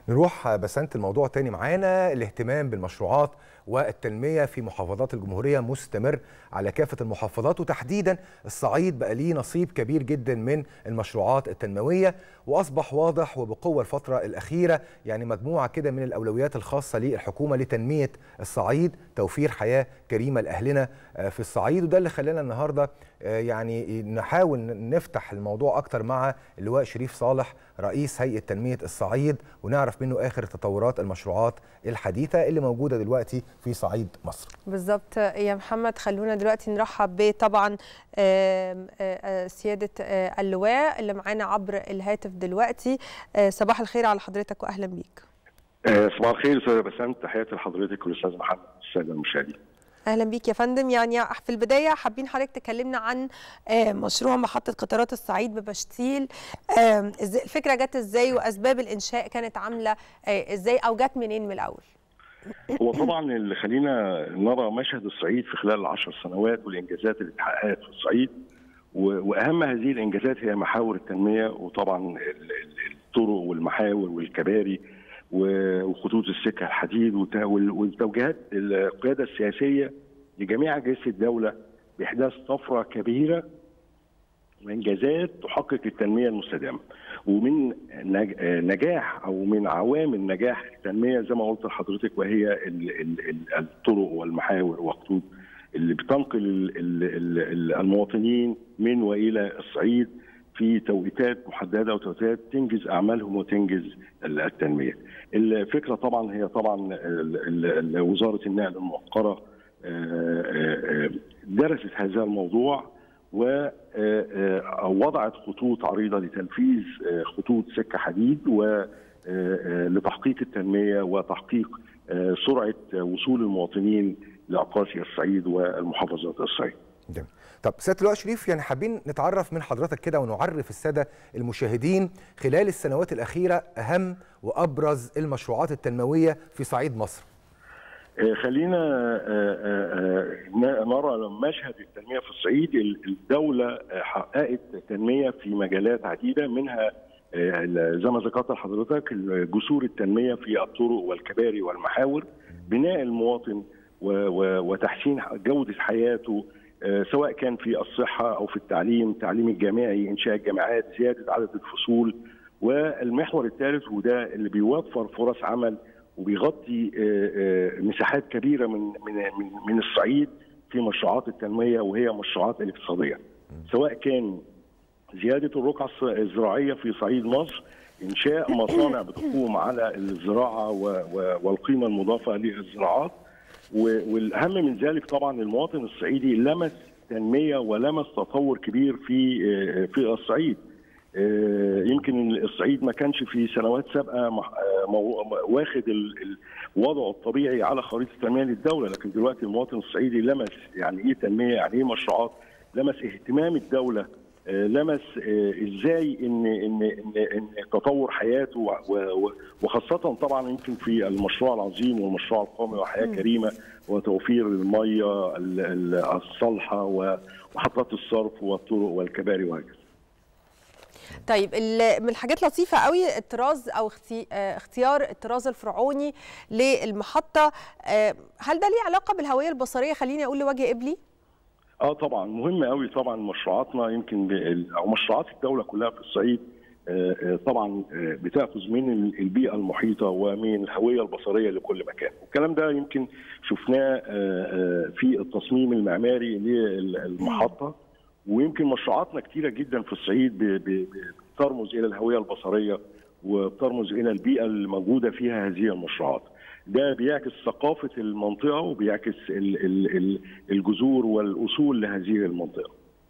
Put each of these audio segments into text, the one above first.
نروح بسنت الموضوع تاني معانا الاهتمام بالمشروعات والتنمية في محافظات الجمهورية مستمر على كافة المحافظات وتحديدا الصعيد بقى ليه نصيب كبير جدا من المشروعات التنموية وأصبح واضح وبقوة الفترة الأخيرة يعني مجموعة كده من الأولويات الخاصة للحكومة لتنمية الصعيد توفير حياة كريمة لأهلنا في الصعيد وده اللي خلانا النهاردة يعني نحاول نفتح الموضوع أكتر مع اللواء شريف صالح رئيس هيئة تنمية الصعيد ونعرف منه آخر تطورات المشروعات الحديثة اللي موجودة دلوقتي في صعيد مصر بالظبط يا محمد خلونا دلوقتي نرحب بطبعا سيادة اللواء اللي معانا عبر الهاتف دلوقتي صباح الخير على حضرتك وأهلا بيك صباح الخير استاذ بسنت تحياتي لحضرتك والاستاذ محمد الساده المشاهدين اهلا بيك يا فندم يعني في البدايه حابين حضرتك تكلمنا عن مشروع محطه قطارات الصعيد ببشتيل الفكره جت ازاي واسباب الانشاء كانت عامله ازاي او جت منين من الاول هو طبعا اللي خلينا نرى مشهد الصعيد في خلال العشر سنوات والانجازات اللي اتحققت في الصعيد واهم هذه الانجازات هي محاور التنميه وطبعا الطرق والمحاور والكباري وخطوط السكه الحديد والتوجيهات القياده السياسيه لجميع اجهزه الدوله باحداث طفره كبيره وانجازات تحقق التنميه المستدامه ومن نجاح او من عوامل نجاح التنميه زي ما قلت لحضرتك وهي الطرق والمحاور والخطوط اللي بتنقل المواطنين من والى الصعيد في توقيتات محدده وتوقيتات تنجز اعمالهم وتنجز التنميه. الفكره طبعا هي طبعا وزاره النقل المؤقره درست هذا الموضوع ووضعت خطوط عريضه لتنفيذ خطوط سكه حديد ولتحقيق التنميه وتحقيق سرعه وصول المواطنين لاقاصي الصعيد والمحافظات الصعيد. جميل. طب سياده اللواء شريف يعني حابين نتعرف من حضرتك كده ونعرف الساده المشاهدين خلال السنوات الاخيره اهم وابرز المشروعات التنمويه في صعيد مصر. خلينا نرى مشهد التنميه في الصعيد الدوله حققت تنميه في مجالات عديده منها زي ما ذكرت لحضرتك جسور التنميه في الطرق والكباري والمحاور بناء المواطن وتحسين جوده حياته سواء كان في الصحة أو في التعليم التعليم الجامعي إنشاء الجامعات زيادة عدد الفصول والمحور الثالث وده اللي بيوفر فرص عمل وبيغطي مساحات كبيرة من من من الصعيد في مشروعات التنمية وهي مشروعات الاقتصادية سواء كان زيادة الرقعة الزراعية في صعيد مصر إنشاء مصانع بتقوم على الزراعة والقيمة المضافة للزراعات والاهم من ذلك طبعا المواطن الصعيدي لمس تنميه ولمس تطور كبير في في الصعيد يمكن الصعيد ما كانش في سنوات سابقه واخد وضعه الطبيعي على خريطه التنميه للدوله لكن دلوقتي المواطن الصعيدي لمس يعني ايه تنميه يعني ايه مشروعات لمس اهتمام الدوله لمس ازاي ان ان ان, إن تطور حياته وخاصه طبعا يمكن في المشروع العظيم والمشروع القومي وحياه كريمه وتوفير الميه الصالحه ومحطات الصرف والطرق والكباري وهكذا. طيب من الحاجات لطيفه قوي الطراز او اختيار الطراز الفرعوني للمحطه هل ده ليه علاقه بالهويه البصريه خليني اقول لوجه قبلي؟ اه طبعا مهم قوي طبعا مشروعاتنا يمكن او مشروعات الدوله كلها في الصعيد طبعا بتاخذ من البيئه المحيطه ومن الهويه البصريه لكل مكان والكلام ده يمكن شفناه في التصميم المعماري للمحطه ويمكن مشروعاتنا كتيره جدا في الصعيد بترمز الى الهويه البصريه وبترمز الى البيئه الموجوده فيها هذه المشروعات ده بيعكس ثقافه المنطقه وبيعكس الجذور والاصول لهذه المنطقه.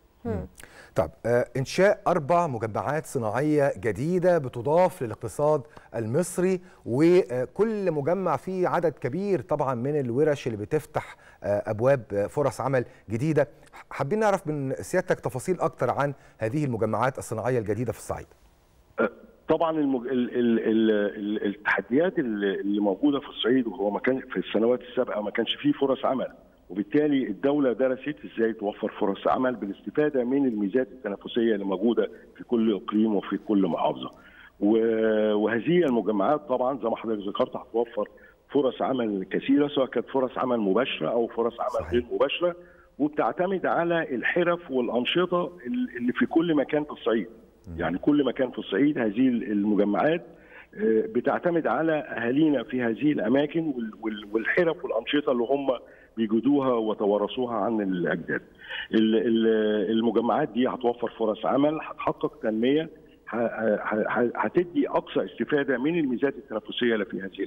طب انشاء اربع مجمعات صناعيه جديده بتضاف للاقتصاد المصري وكل مجمع فيه عدد كبير طبعا من الورش اللي بتفتح ابواب فرص عمل جديده حابين نعرف من سيادتك تفاصيل اكتر عن هذه المجمعات الصناعيه الجديده في الصعيد طبعا المج... ال... ال... ال... التحديات اللي موجوده في الصعيد وهو ما كان في السنوات السابقه ما كانش فيه فرص عمل وبالتالي الدوله درست ازاي توفر فرص عمل بالاستفاده من الميزات التنافسيه اللي موجوده في كل اقليم وفي كل محافظه وهذه المجمعات طبعا زي ما حضرتك ذكرت هتوفر فرص عمل كثيره سواء كانت فرص عمل مباشره او فرص عمل صحيح. غير مباشره وبتعتمد على الحرف والانشطه اللي في كل مكان في الصعيد يعني كل مكان في الصعيد هذه المجمعات آه، بتعتمد على اهالينا في هذه الاماكن وال- وال- والحرف والانشطه اللي هم بيجدوها وتوارثوها عن الاجداد. ال- ال- المجمعات دي هتوفر فرص عمل هتحقق تنميه ه- ه- ه- هتدي اقصى استفاده من الميزات التنافسيه اللي في هذه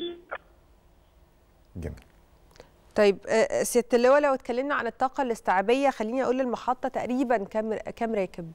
جميل طيب آه، سياده اللواء لو اتكلمنا عن الطاقه الاستيعابيه خليني اقول المحطه تقريبا كام كام راكب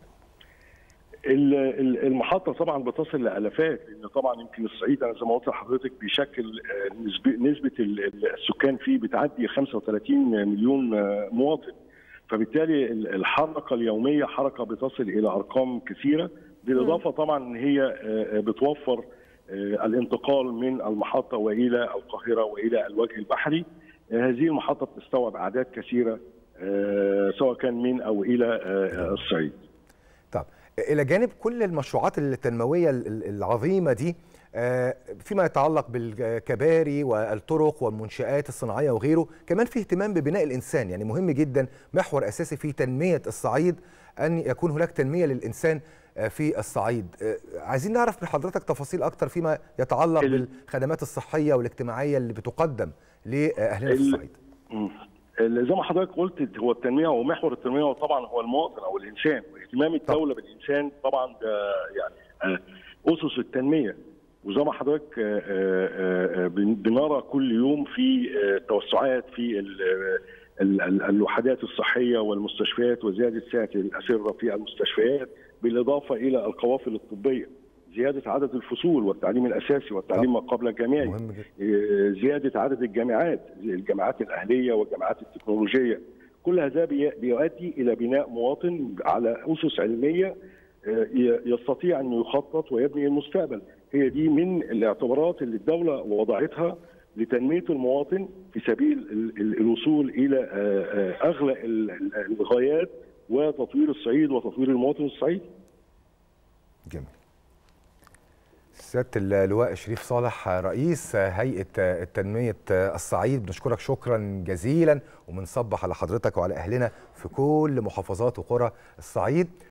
ال- ال- المحطة طبعا بتصل لآلافات لأن طبعا يمكن الصعيد أنا زي ما قلت لحضرتك بيشكل آه، نسبة نسبة ال- ال- السكان فيه بتعدي 35 مليون آه، مواطن فبالتالي ال- الحركة اليومية حركة بتصل إلى أرقام كثيرة بالإضافة طبعا إن هي آه، بتوفر آه، الانتقال من المحطة وإلى القاهرة وإلى الوجه البحري آه، هذه المحطة بتستوعب أعداد كثيرة آه، سواء كان من أو إلى آه، الصعيد طب الى جانب كل المشروعات التنمويه ال- ال- العظيمه دي آه، فيما يتعلق بالكباري والطرق والمنشآت الصناعيه وغيره كمان في اهتمام ببناء الانسان يعني مهم جدا محور اساسي في تنميه الصعيد ان يكون هناك تنميه للانسان آه، في الصعيد آه، عايزين نعرف من حضرتك تفاصيل اكتر فيما يتعلق ال- بالخدمات الصحيه والاجتماعيه اللي بتقدم لاهلنا في ال- الصعيد مم. اللي زي ما حضرتك قلت هو التنميه هو محور التنميه وطبعا هو المواطن او الانسان واهتمام الدوله بالانسان طبعا ده يعني آه، اسس التنميه وزي ما حضرتك آه، آه، آه، بن- بنرى كل يوم في آه، توسعات في ال- ال- ال- الوحدات الصحيه والمستشفيات وزياده سعه الاسره في المستشفيات بالاضافه الى القوافل الطبيه زياده عدد الفصول والتعليم الاساسي والتعليم ما قبل الجامعي مهم جدا زياده عدد الجامعات زي الجامعات الاهليه والجامعات التكنولوجيه كل هذا بي- بيؤدي الى بناء مواطن على اسس علميه آه، ي- يستطيع ان يخطط ويبني المستقبل هي دي من الاعتبارات اللي الدوله وضعتها لتنميه المواطن في سبيل ال- ال- الوصول الى آه، آه، اغلى ال- ال- الغايات وتطوير الصعيد وتطوير المواطن الصعيدي جميل سيادة اللواء شريف صالح رئيس هيئة تنمية الصعيد بنشكرك شكرا جزيلا وبنصبح على حضرتك وعلى أهلنا في كل محافظات وقرى الصعيد